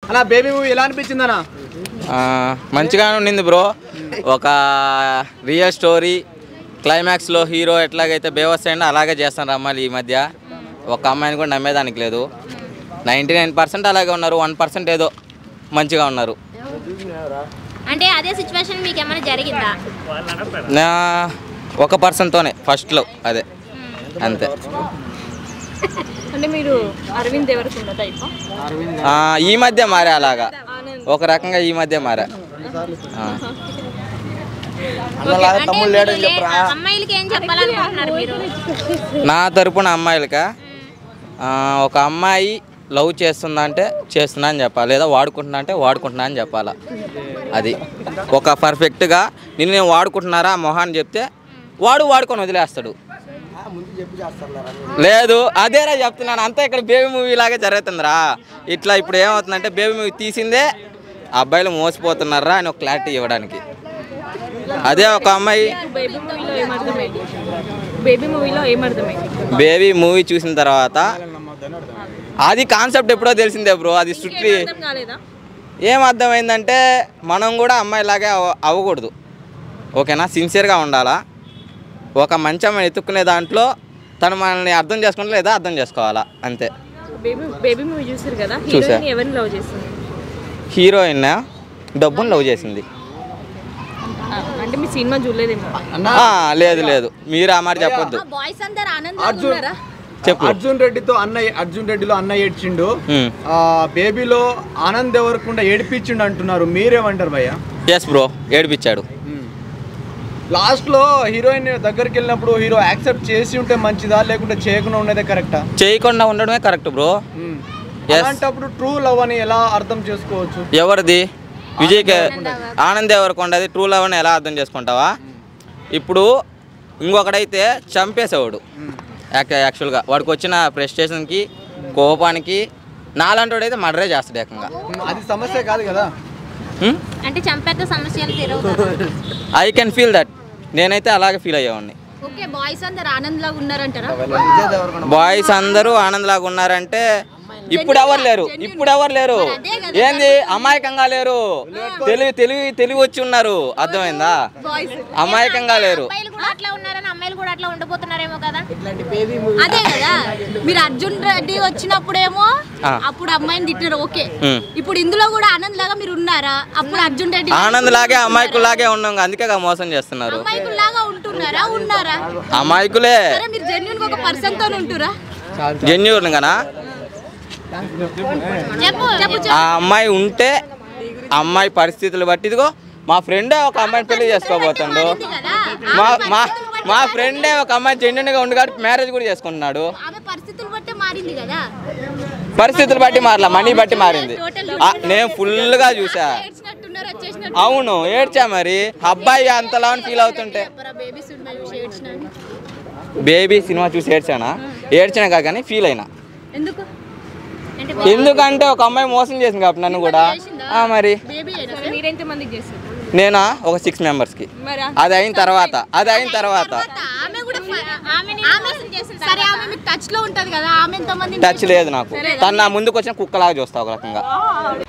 అలా baby movie ఎలా అనిపించింది అన్న ఆ, మంచిగానే ఉండింది బ్రో ఒక రియల్ స్టోరీ క్లైమాక్స్లో హీరో ఎట్లాగైతే బేవస్ అయిందో అలాగే చేస్తాను అమ్మాయిలు ఈ మధ్య ఒక అమ్మాయిని కూడా నమ్మేదానికి లేదు నైంటీ నైన్ పర్సెంట్ అలాగే ఉన్నారు వన్ పర్సెంట్ ఏదో మంచిగా ఉన్నారు అంటే అదే సిచ్యువేషన్ మీకు ఏమైనా జరిగిందా నా ఒక పర్సన్తోనే ఫస్ట్లో అదే అంతే అంటే మీరు అరవింద్ దేవరకొండ టైప్ ఆ, ఈ మధ్య మారా అలాగా ఒక రకంగా ఈ మధ్య మారా ఆ. ఓకే, అంటే మీరు లే- అమ్మాయిలకి ఏం చెప్పాలనుకుంటున్నారు మీరు నా తరపున అమ్మాయిలకా ఆ, ఒక అమ్మాయి లవ్ చేస్తుందా అంటే చేస్తున్నా అని చెప్పాలి లేదా వాడుకుంటున్నా అంటే వాడుకుంటున్నా అని చెప్పాలా అది ఒక పర్ఫెక్ట్గా నిన్ను నేను వాడుకుంటున్నారా ఆ మొహాన్ని చెప్తే వాడు వాడుకొని వదిలేస్తాడు లేదు అదేరా చెప్తున్నాను అంతా ఇక్కడ బేబీ మూవీ లాగే జరుగుతుందిరా ఇట్లా ఇప్పుడు ఏమవుతుందంటే బేబీ మూవీ తీసిందే అబ్బాయిలు మోసపోతున్నారా అని ఒక క్లారిటీ ఇవ్వడానికి అదే ఒక అమ్మాయి బేబీ మూవీలో ఏమర్థమైంది బేబీ మూవీలో ఏమర్థమైంది బేబీ మూవీ చూసిన తర్వాత అది కాన్సెప్ట్ ఎప్పుడో తెలిసిందే బ్రో అది స్ట్రిక్ట్లీ అర్థం కాలేదా ఏం అర్థమైందంటే మనం కూడా అమ్మాయిలాగే అవ అవ్వకూడదు ఓకేనా సిన్సియర్గా ఉండాలా ఒక మంచి అమ్మాయిని ఎత్తుక్కునే దాంట్లో తను మనల్ని అర్థం చేసుకుంటే లేదా అర్థం చేసుకోవాలా అంతే బేబీ బేబీ మూవీ చూసారు కదా చూసా. హీరోయిన్ ఎవరిని లవ్ చేస్తుంది హీరోయిన్ డబ్బును లవ్ చేసింది ఆ, అంటే మీ సినిమా చూడలేదేమో ఆ, లేదు లేదు మీరు ఆ మాట చెప్పొద్దు బాయ్స్ అందరు ఆనందంగా అర్జున్ ఉన్నారా చెప్పు అర్జున్ రెడ్డితో అన్న అర్జున్ రెడ్డిలో అన్న ఏడ్చిండు హ్మ్. ఆ, బేబీలో ఆనంద్ ఎవరకుండా ఏడిపించిండు అంటున్నారు మీరేమంటారు భయ్య ఎస్ బ్రో ఏడిపించాడు లాస్ట్ లో హీరోయిన్ దగ్గరికి వెళ్ళినప్పుడు హీరో యాక్సెప్ట్ చేసి ఉంటే మంచిదా లేకుంటే చేయకుండా ఉండేదే కరెక్టా చేయకుండా ఉండడమే కరెక్ట్ బ్రో Yes. అలాంటప్పుడు ట్రూ లవ్ అని ఎలా అర్థం చేసుకోవచ్చు ఎవరిది విజయ్ కే- ఆనంద్ ఎవరికొండది ట్రూ లవ్ అని ఎలా అర్థం చేసుకుంటావా ఇప్పుడు ఇంకొకడైతే చంపేసేవాడు యాక్ యాక్చువల్గా వాడికి వచ్చిన ప్రెస్టేషన్కి కోపానికి నాలంటోడు అయితే మర్డరే చేస్తాడు ఏకంగా అది సమస్య కాదు కదా అంటే చంపేత సమస్యలు తీరవు ఐ కెన్ ఫీల్ దట్ నేనైతే అలాగే ఫీల్ అయ్యేవాడిని ఓకే బాయ్స్ అందరు ఆనందంగా ఉన్నారంటారా బాయ్స్ అందరూ ఆనందలాగా ఉన్నారంటే ఇప్పుడు ఎవరు లేరు ఇప్పుడు ఎవరు లేరు ఏంది అమాయకంగా లేరు తెలివి తెలివి తెలివి వచ్చి ఉన్నారు అర్థమైందా అమాయకంగా లేరు అబ్బాయిలు కూడా అట్లా ఉన్నారని అమ్మాయిలు కూడా అట్లా ఉండబోతున్నారేమో కదా అదే కదా మీరు అర్జున్ రెడ్డి వచ్చినప్పుడేమో ఆ. అప్పుడు అమ్మాయిని తిట్టారు ఓకే ఉమ్. ఇప్పుడు ఇందులో కూడా ఆనంద్ లాగా మీరు ఉన్నారా అప్పుడు అర్జున్ రెడ్డి ఆనంద్ లాగే అమాయకులాగే ఉన్నాం అందుకే కదా మోసం చేస్తున్నారు అమ్మాయికుల్లాగా ఉంటున్నారా ఉన్నారా అమాయకులే సరే మీరు జెన్యున్ ఒక పర్సన్ తో ఉంటురా జెన్యూన్ కదా చెప్పు చెప్పు ఆ అమ్మాయి ఉంటే ఆ అమ్మాయి పరిస్థితులు బట్టి ఇదిగో మా ఫ్రెండే ఒక అమ్మాయిని పెళ్లి చేసుకోబోతుండు మా మా మా ఫ్రెండే ఒక అమ్మాయి జెన్యున్గా ఉండి కాబట్టి మ్యారేజ్ కూడా చేసుకుంటున్నాడు ఆమె పరిస్థితులు బట్టే మారింది కదా పరిస్థితులు బట్టి మారలా మనీ బట్టి మారింది ఆ, నేను ఫుల్గా చూసా ఏడ్చినట్టున్నారు వచ్చేసినట్టు అవును ఏడ్చా మరి అబ్బాయి అంతలా ఫీల్ అవుతుంటే బేబీ సినిమా చూసి ఏడ్చినాను బేబీ సినిమా చూసి ఏడ్చానా ఏడ్చినా కాదు కానీ ఫీల్ అయినా ఎందుకు అంటే ఎందుకంటే ఒక అమ్మాయి మోసం చేసింది కాబట్టి నన్ను కూడా ఆ, మరి బేబీ అయినా సరే మీరెంత మందికి చేస్తారు నేనా ఒక సిక్స్ మెంబర్స్కి మరి అది అయిన తర్వాత అది అయిన తర్వాత ఆమె కూడా ఆమె ఆమె సరే ఆమె మీకు టచ్ లో ఉంటది కదా ఆమె ఎంతమంది టచ్ లేదు నాకు తను నా ముందుకు వచ్చిన కుక్కలాగా చూస్తా ఒక రకంగా